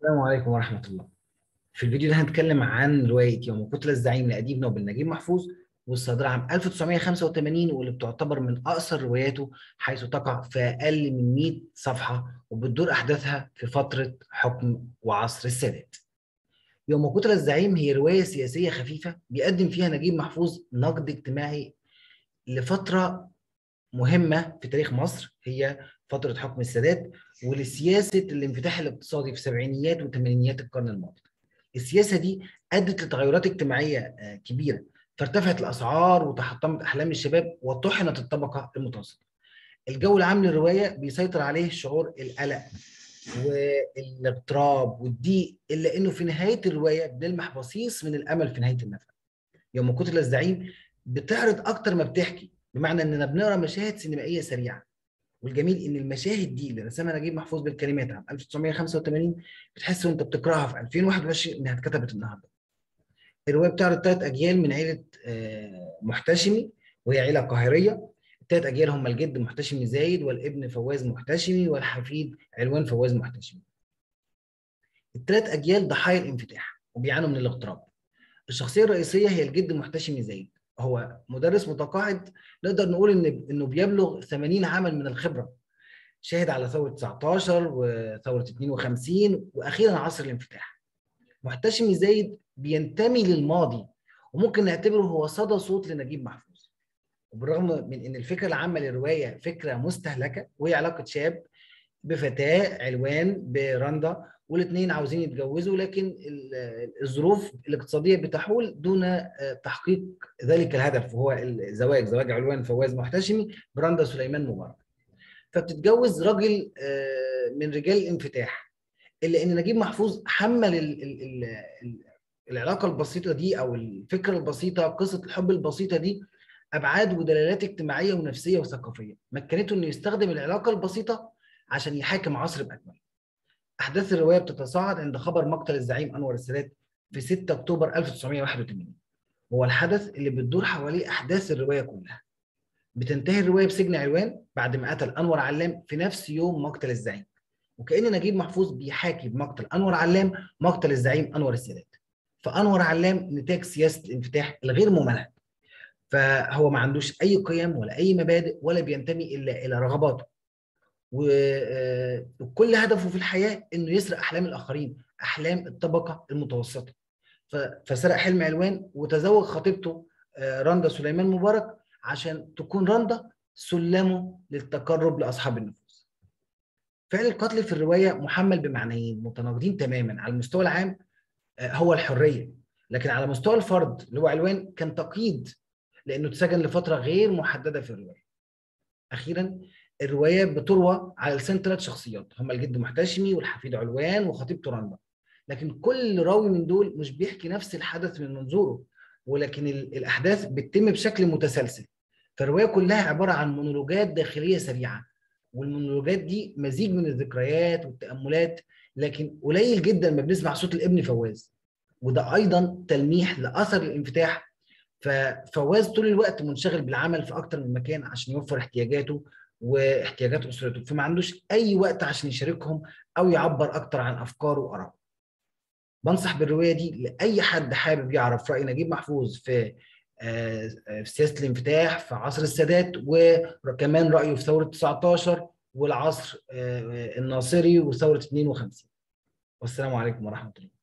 السلام عليكم ورحمة الله. في الفيديو ده هنتكلم عن رواية يوم قتل الزعيم لأديب نوبل نجيب محفوظ والصادرة عام 1985 واللي بتعتبر من أقصر رواياته حيث تقع في أقل من 100 صفحة وبتدور أحداثها في فترة حكم وعصر السادات. يوم قتل الزعيم هي رواية سياسية خفيفة بيقدم فيها نجيب محفوظ نقد اجتماعي لفترة مهمة في تاريخ مصر هي فترة حكم السادات ولسياسة الانفتاح الاقتصادي في سبعينيات وثمانينيات القرن الماضي. السياسة دي أدت لتغيرات اجتماعية كبيرة فارتفعت الأسعار وتحطمت أحلام الشباب وطحنت الطبقة المتوسطة. الجو العام للرواية بيسيطر عليه شعور القلق والاضطراب والضيق إلا إنه في نهاية الرواية بنلمح بصيص من الأمل في نهاية النفق. يوم قتل الزعيم بتعرض أكتر ما بتحكي بمعنى إننا بنقرا مشاهد سينمائية سريعة والجميل ان المشاهد دي اللي رسمها نجيب محفوظ بالكلمات عام 1985 بتحس وانت بتقراها في 2021 انها اتكتبت النهارده. الروايه بتعرض ثلاث اجيال من عيله محتشمي وهي عيله قاهريه. الثلاث اجيال هم الجد محتشمي زايد والابن فواز محتشمي والحفيد علوان فواز محتشمي. الثلاث اجيال ضحايا الانفتاح وبيعانوا من الاغتراب. الشخصيه الرئيسيه هي الجد محتشمي زايد هو مدرس متقاعد نقدر نقول ان انه بيبلغ 80 عاما من الخبره شاهد على ثوره 19 وثوره 52 واخيرا عصر الانفتاح محتشم زايد بينتمي للماضي وممكن نعتبره هو صدى صوت لنجيب محفوظ وبالرغم من ان الفكره العامه للروايه فكره مستهلكه وهي علاقه شاب بفتاه علوان برندا والاثنين عاوزين يتجوزوا لكن الظروف الاقتصاديه بتحول دون تحقيق ذلك الهدف وهو الزواج زواج علوان فواز محتشمي برندا سليمان مبارك فبتتجوز راجل من رجال الانفتاح الا ان نجيب محفوظ حمل ال ال ال العلاقه البسيطه دي او الفكره البسيطه قصه الحب البسيطه دي ابعاد ودلالات اجتماعيه ونفسيه وثقافيه مكنته انه يستخدم العلاقه البسيطه عشان يحاكم عصر باكمله احداث الروايه بتتصاعد عند خبر مقتل الزعيم انور السادات في 6 اكتوبر 1981 هو الحدث اللي بتدور حواليه احداث الروايه كلها بتنتهي الروايه بسجن علوان بعد ما قتل انور علام في نفس يوم مقتل الزعيم وكان نجيب محفوظ بيحاكي بمقتل انور علام مقتل الزعيم انور السادات فانور علام نتاج سياسه الانفتاح الغير ممنهج فهو ما عندوش اي قيم ولا اي مبادئ ولا بينتمي الا الى رغباته وكل هدفه في الحياه انه يسرق احلام الاخرين احلام الطبقه المتوسطه فسرق حلم علوان وتزوج خطيبته رندا سليمان مبارك عشان تكون رندا سلمه للتقرب لاصحاب النفوذ فعل القتل في الروايه محمل بمعنيين متناقضين تماما على المستوى العام هو الحريه لكن على مستوى الفرد اللي هو علوان كان تقييد لانه اتسجن لفتره غير محدده في الروايه اخيرا الروايه بتروى على لسان ثلاث شخصيات هم الجد محتشمي والحفيد علوان وخطيبته رندا لكن كل راوي من دول مش بيحكي نفس الحدث من منظوره ولكن الاحداث بتتم بشكل متسلسل فالروايه كلها عباره عن مونولوجات داخليه سريعه والمونولوجات دي مزيج من الذكريات والتاملات لكن قليل جدا ما بنسمع صوت الابن فواز وده ايضا تلميح لاثر الانفتاح ففواز طول الوقت منشغل بالعمل في اكتر من مكان عشان يوفر احتياجاته واحتياجات اسرته فما عندوش اي وقت عشان يشاركهم او يعبر اكتر عن افكاره وارائه بنصح بالروايه دي لاي حد حابب يعرف راي نجيب محفوظ في في سياسه الانفتاح في عصر السادات وكمان رايه في ثوره 19 والعصر الناصري وثوره 52 والسلام عليكم ورحمه الله